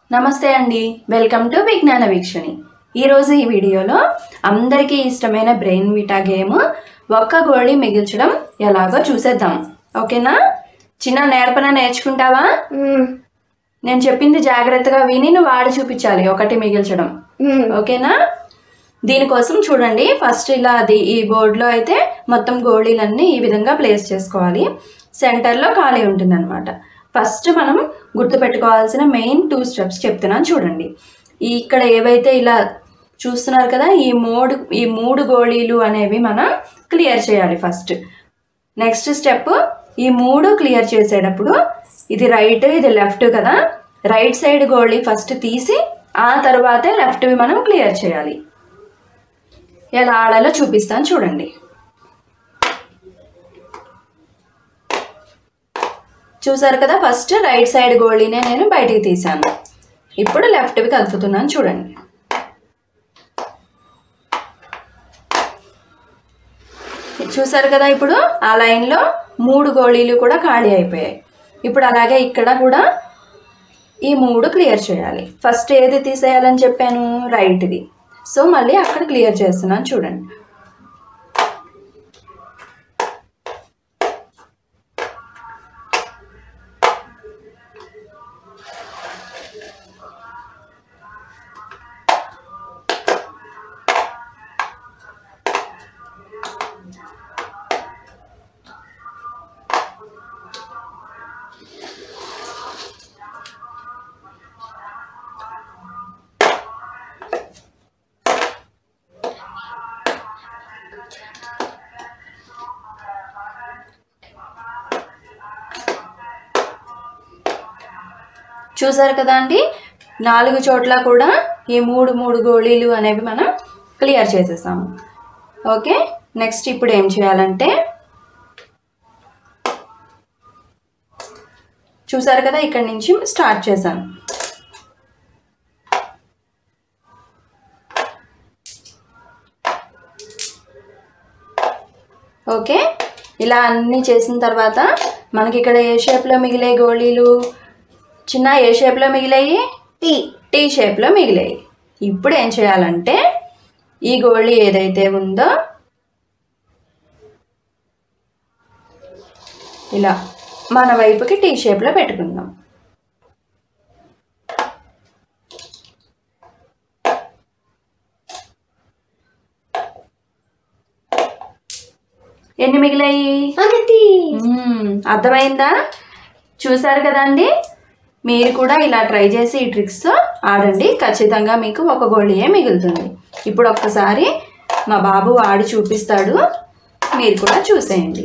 నమస్తే అండి welcome to విజ్ఞాన వీక్షణి ఈరోజు ఈ వీడియోలో అందరికీ ఇష్టమైన బ్రెయిన్ విటా గేమ్ ఒక్క గోళీ మిగిల్చడం ఎలాగో చూసేద్దాం ఓకేనా చిన్న నేర్పన నేర్చుకుంటావా నేను చెప్పింది జాగ్రత్తగా విని నువ్వు ఆడి చూపించాలి ఒకటి మిగిల్చడం ఓకేనా దీనికోసం చూడండి ఫస్ట్ ఇలా అది ఈ బోర్డులో అయితే మొత్తం గోళీలన్నీ ఈ విధంగా ప్లేస్ చేసుకోవాలి సెంటర్లో ఖాళీ ఉంటుందన్నమాట ఫస్ట్ మనం గుర్తుపెట్టుకోవాల్సిన మెయిన్ టూ స్టెప్స్ చెప్తున్నాను చూడండి ఈ ఇక్కడ ఏవైతే ఇలా చూస్తున్నారు కదా ఈ మూడు ఈ మూడు గోళీలు అనేవి మనం క్లియర్ చేయాలి ఫస్ట్ నెక్స్ట్ స్టెప్ ఈ మూడు క్లియర్ చేసేటప్పుడు ఇది రైట్ ఇది లెఫ్ట్ కదా రైట్ సైడ్ గోళీ ఫస్ట్ తీసి ఆ తర్వాతే లెఫ్ట్వి మనం క్లియర్ చేయాలి ఎలా ఆడాలో చూపిస్తాను చూడండి చూసారు కదా ఫస్ట్ రైట్ సైడ్ గోళీనే నేను బయటికి తీసాను ఇప్పుడు లెఫ్ట్వి కలుపుతున్నాను చూడండి చూసారు కదా ఇప్పుడు ఆ లైన్లో మూడు గోళీలు కూడా ఖాళీ అయిపోయాయి ఇప్పుడు అలాగే ఇక్కడ కూడా ఈ మూడు క్లియర్ చేయాలి ఫస్ట్ ఏది తీసేయాలని చెప్పాను రైట్ది సో మళ్ళీ అక్కడ క్లియర్ చేస్తున్నాను చూడండి చూసారు కదా అండి నాలుగు చోట్ల కూడా ఈ మూడు మూడు గోళీలు అనేవి మనం క్లియర్ చేసేసాము ఓకే నెక్స్ట్ ఇప్పుడు ఏం చేయాలంటే చూసారు కదా ఇక్కడ నుంచి స్టార్ట్ చేశాను ఓకే ఇలా అన్నీ చేసిన తర్వాత మనకి ఇక్కడ ఏ షేప్లో మిగిలే గోళీలు చిన్న ఏ షేప్లో మిగిలాయి టీ టీ షేప్లో మిగిలాయి ఇప్పుడు ఏం చేయాలంటే ఈ గోళీ ఏదైతే ఉందో ఇలా మన వైపుకి టీ షేప్లో పెట్టుకుందాం ఎన్ని మిగిలాయి ఒకటి మ్మ్. అర్థమైందా చూసారు కదండి మీరు కూడా ఇలా ట్రై చేసి ఈ ట్రిక్స్తో ఆడండి ఖచ్చితంగా మీకు ఒక గోళీయే మిగులుతుంది ఇప్పుడు ఒక్కసారి మా బాబు ఆడి చూపిస్తాడు మీరు కూడా చూసేయండి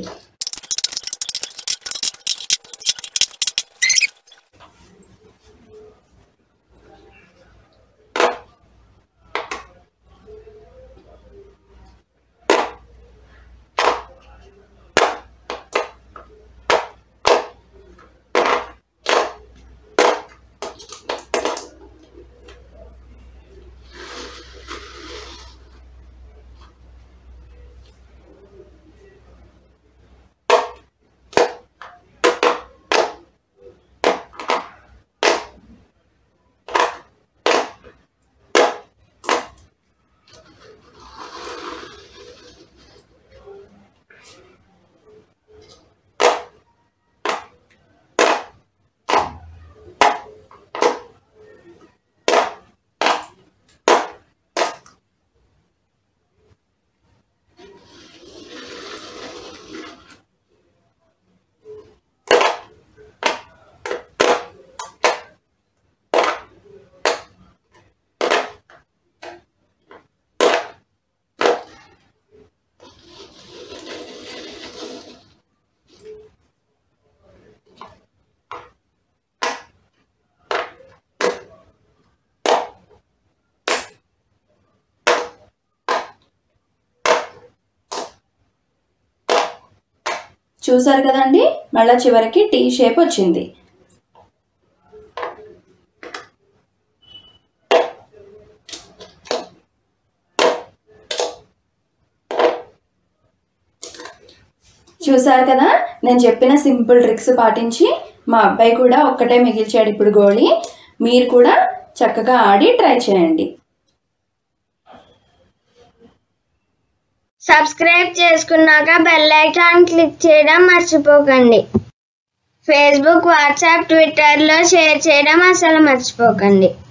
చూసారు కదండి మళ్ళీ చివరికి టీ షేప్ వచ్చింది చూసారు కదా నేను చెప్పిన సింపుల్ ట్రిక్స్ పాటించి మా అబ్బాయి కూడా ఒక్కటే మిగిల్చాడు ఇప్పుడు గోళీ మీరు కూడా చక్కగా ఆడి ట్రై చేయండి సబ్స్క్రైబ్ చేసుకున్నాక బెల్ ఐకాన్ క్లిక్ చేయడం మర్చిపోకండి ఫేస్బుక్ వాట్సాప్ ట్విట్టర్లో షేర్ చేయడం అసలు మర్చిపోకండి